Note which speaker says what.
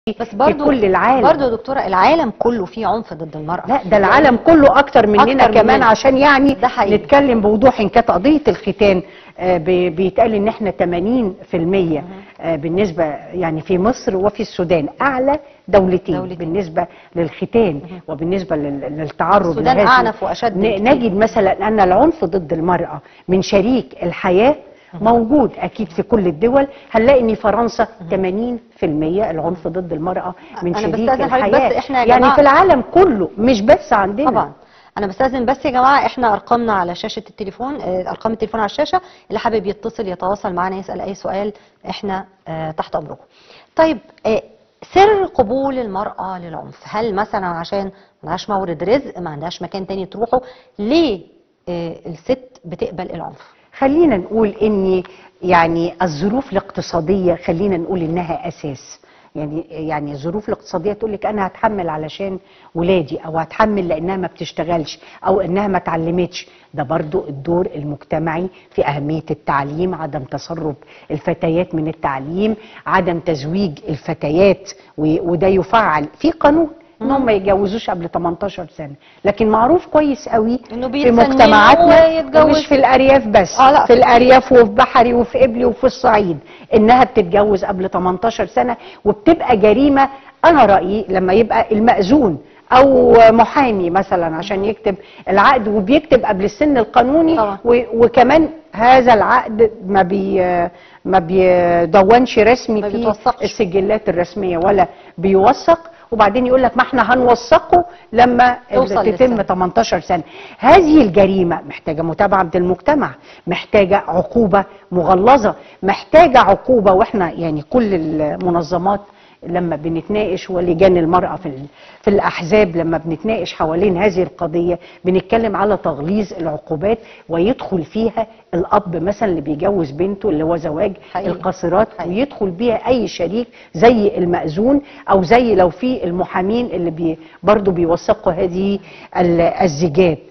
Speaker 1: بس
Speaker 2: في
Speaker 1: برضو
Speaker 2: كل العالم
Speaker 1: برضو يا دكتوره العالم كله فيه عنف ضد المراه
Speaker 2: لا ده العالم كله اكتر مننا
Speaker 1: أكتر
Speaker 2: كمان
Speaker 1: مننا.
Speaker 2: عشان يعني
Speaker 1: ده حقيقي.
Speaker 2: نتكلم بوضوح ان كانت قضيه الختان آه، بي- بيتقال ان احنا 80% آه، بالنسبه يعني في مصر وفي السودان اعلى دولتين,
Speaker 1: دولتين.
Speaker 2: بالنسبه للختان وبالنسبه لل- للتعرض
Speaker 1: السودان
Speaker 2: لهذه-
Speaker 1: أعنف وأشد
Speaker 2: ن-
Speaker 1: بكتير.
Speaker 2: نجد مثلا ان العنف ضد المراه من شريك الحياه موجود اكيد في كل الدول هنلاقي ان فرنسا 80% العنف ضد المراه من
Speaker 1: أنا
Speaker 2: شريك
Speaker 1: بستأذن حضرتك
Speaker 2: الحياه
Speaker 1: بس إحنا يا
Speaker 2: يعني
Speaker 1: جماعة-
Speaker 2: في العالم كله مش بس عندنا
Speaker 1: طبعا انا بستاذن بس يا جماعه احنا ارقامنا على شاشه التليفون آه، ارقام التليفون على الشاشه اللي حابب يتصل يتواصل معنا يسال اي سؤال احنا آه، تحت امركم طيب آه، سر قبول المراه للعنف هل مثلا عشان ما عندهاش مورد رزق ما عندهاش مكان تاني تروحه ليه آه، الست بتقبل العنف
Speaker 2: خلينا نقول ان يعني الظروف الاقتصاديه خلينا نقول انها اساس يعني يعني الظروف الاقتصاديه تقول لك انا هتحمل علشان ولادي او هتحمل لانها ما بتشتغلش او انها ما اتعلمتش ده برضو الدور المجتمعي في اهميه التعليم عدم تسرب الفتيات من التعليم عدم تزويج الفتيات و- وده يفعل في قانون انهم ما يتجوزوش قبل 18 سنه لكن معروف كويس قوي
Speaker 1: إنه
Speaker 2: في
Speaker 1: بيتسننوا
Speaker 2: مجتمعاتنا
Speaker 1: ويتجوزوا.
Speaker 2: مش في الارياف بس
Speaker 1: آه، لا.
Speaker 2: في الارياف وفي بحري وفي قبلي وفي الصعيد انها بتتجوز قبل 18 سنه وبتبقى جريمه انا رايي لما يبقى المأذون او محامي مثلا عشان يكتب العقد وبيكتب قبل السن القانوني
Speaker 1: طبعا.
Speaker 2: و- وكمان هذا العقد ما بي ما بيدونش رسمي
Speaker 1: ما
Speaker 2: في
Speaker 1: بيتوثقش.
Speaker 2: السجلات الرسميه ولا بيوثق وبعدين يقول لك ما احنا هنوثقه لما
Speaker 1: توصل
Speaker 2: تتم
Speaker 1: للسن.
Speaker 2: 18 سنه هذه الجريمه محتاجه متابعه من المجتمع محتاجه عقوبه مغلظه محتاجه عقوبه واحنا يعني كل المنظمات لما بنتناقش ولجان المرأة في ال- في الأحزاب لما بنتناقش حوالين هذه القضية بنتكلم على تغليظ العقوبات ويدخل فيها الأب مثلا اللي بيجوز بنته اللي هو زواج
Speaker 1: حقيقي.
Speaker 2: القاصرات
Speaker 1: حقيقي.
Speaker 2: ويدخل بيها أي شريك زي المأذون أو زي لو في المحامين اللي بي برضو بيوثقوا هذه ال- الزيجات